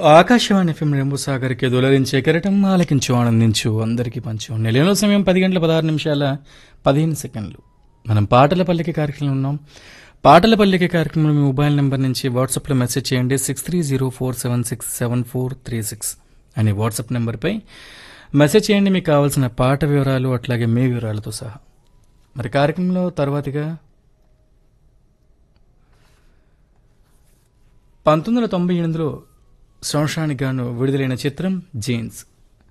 Akashvani FM రెంబు సాగర్కి దొలరించే కెరటం ఆలకించు ఆనందించు అందరికీ పంచు నెలలో సమయం పది గంటల పదహారు నిమిషాల పదిహేను సెకండ్లు మనం పాటల పల్లికి కార్యక్రమం ఉన్నాం పాటల పల్లికి కార్యక్రమం మీ మొబైల్ నెంబర్ నుంచి వాట్సాప్లో మెసేజ్ చేయండి six three zero four seven six seven four three six అనే వాట్సాప్ నెంబర్పై మెసేజ్ చేయండి మీకు కావాల్సిన పాట వివరాలు అట్లాగే మీ వివరాలతో సహా మరి కార్యక్రమంలో తర్వాతిగా పంతొమ్మిది వందల తొంభై ఎనిమిదిలో సంవత్సరానికి గాను విడుదలైన చిత్రం జీన్స్